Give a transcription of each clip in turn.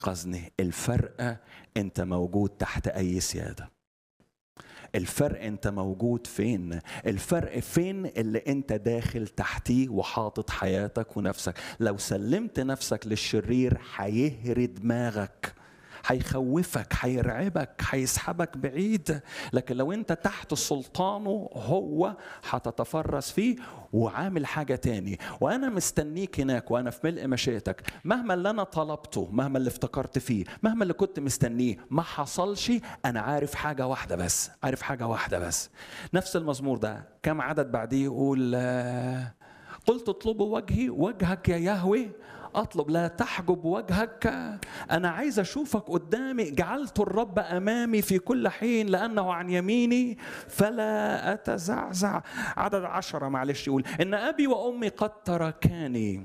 قصني الفرق انت موجود تحت اي سياده الفرق انت موجود فين الفرق فين اللي انت داخل تحتيه وحاطط حياتك ونفسك لو سلمت نفسك للشرير هيهري دماغك هيخوفك هيرعبك هيسحبك بعيد لكن لو انت تحت سلطانه هو هتتفرس فيه وعامل حاجة تاني وأنا مستنيك هناك وأنا في ملء مشيئتك مهما اللي أنا طلبته مهما اللي افتكرت فيه مهما اللي كنت مستنيه ما حصلش أنا عارف حاجة واحدة بس عارف حاجة واحدة بس نفس المزمور ده كم عدد بعديه يقول قلت اطلبوا وجهي وجهك يا يهوه اطلب لا تحجب وجهك انا عايز اشوفك قدامي جعلت الرب امامي في كل حين لانه عن يميني فلا اتزعزع عدد عشرة معلش يقول ان ابي وامي قد تركاني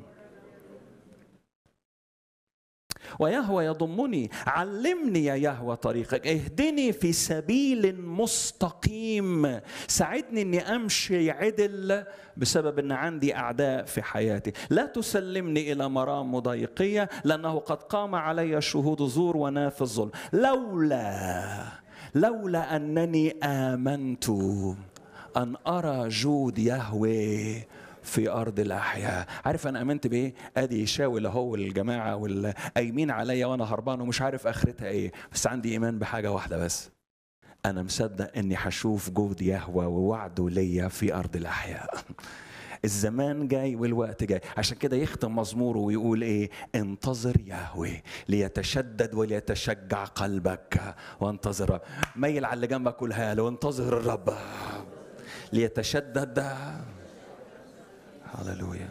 ويهوى يضمني علمني يا يهوى طريقك اهدني في سبيل مستقيم ساعدني اني امشي عدل بسبب ان عندي اعداء في حياتي لا تسلمني الى مرام مضايقيه لانه قد قام علي شهود زور وناف الظلم لولا لولا انني امنت ان ارى جود يهوه في ارض الاحياء عارف انا امنت بايه ادي يشاول اهو الجماعه والقايمين عليا وانا هربان ومش عارف اخرتها ايه بس عندي ايمان بحاجه واحده بس انا مصدق اني هشوف جود يهوى ووعده ليا في ارض الاحياء الزمان جاي والوقت جاي عشان كده يختم مزموره ويقول ايه انتظر يهوه ليتشدد وليتشجع قلبك وانتظر ميل على اللي جنبك قولها له انتظر الرب ليتشدد هللويا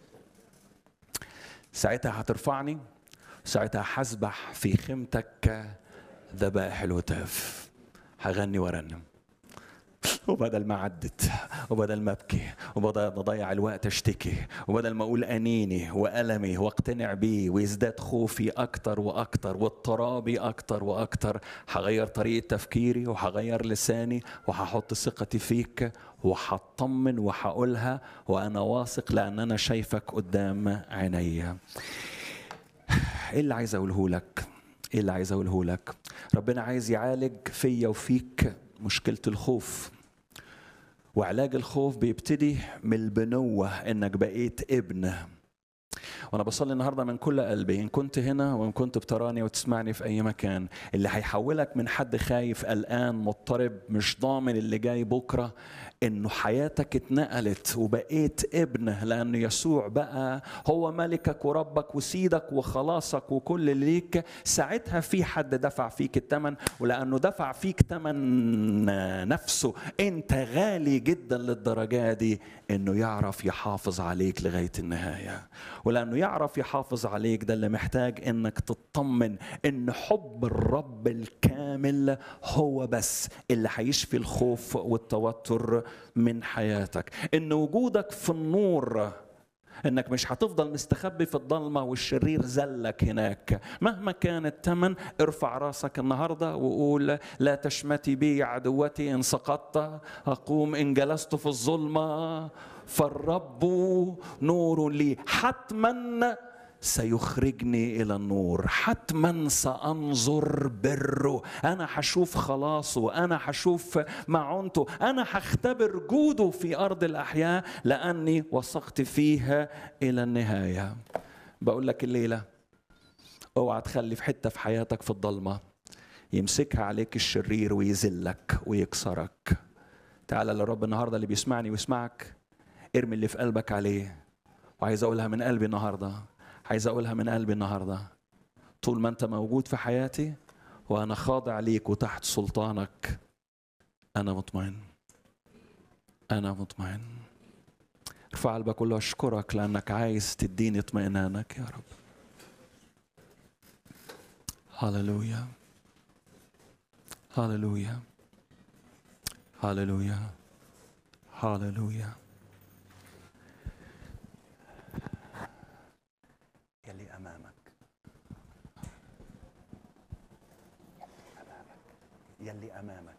ساعتها هترفعني ساعتها هسبح في خيمتك ذبائح الهتاف هغني وارنم وبدل ما عدت وبدل ما ابكي وبدل ما اضيع الوقت اشتكي وبدل ما اقول انيني والمي واقتنع بيه ويزداد خوفي اكتر واكتر واضطرابي اكتر واكتر هغير طريقه تفكيري وهغير لساني وهحط ثقتي فيك وهطمن وهقولها وانا واثق لان انا شايفك قدام عينيا ايه اللي عايز اقوله لك ايه اللي عايز اقوله لك ربنا عايز يعالج فيا وفيك مشكله الخوف وعلاج الخوف بيبتدي من البنوه انك بقيت ابن وانا بصلي النهارده من كل قلبي ان كنت هنا وان كنت بتراني وتسمعني في اي مكان اللي هيحولك من حد خايف قلقان مضطرب مش ضامن اللي جاي بكره انه حياتك اتنقلت وبقيت ابن لان يسوع بقى هو ملكك وربك وسيدك وخلاصك وكل اللي ليك ساعتها في حد دفع فيك الثمن ولانه دفع فيك ثمن نفسه انت غالي جدا للدرجه دي انه يعرف يحافظ عليك لغايه النهايه ولانه يعرف يحافظ عليك ده اللي محتاج انك تطمن ان حب الرب الكامل هو بس اللي هيشفي الخوف والتوتر من حياتك ان وجودك في النور انك مش هتفضل مستخبي في الضلمه والشرير زلك هناك مهما كان الثمن ارفع راسك النهارده وقول لا تشمتي بي عدوتي ان سقطت اقوم ان جلست في الظلمه فالرب نور لي حتما سيخرجني الى النور حتما سانظر بره انا هشوف خلاصه انا هشوف معونته انا هختبر جوده في ارض الاحياء لاني وثقت فيها الى النهايه بقول لك الليله اوعى تخلي في حته في حياتك في الضلمه يمسكها عليك الشرير ويذلك ويكسرك تعالى للرب النهارده اللي بيسمعني ويسمعك ارمي اللي في قلبك عليه وعايز اقولها من قلبي النهارده عايز اقولها من قلبي النهارده طول ما انت موجود في حياتي وانا خاضع ليك وتحت سلطانك انا مطمئن انا مطمئن ارفع قلبك كله اشكرك لانك عايز تديني اطمئنانك يا رب هللويا هللويا هللويا هللويا يلي امامك يلي امامك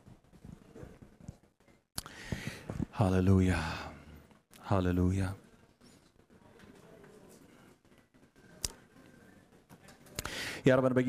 هللويا هللويا يا رب انا بجي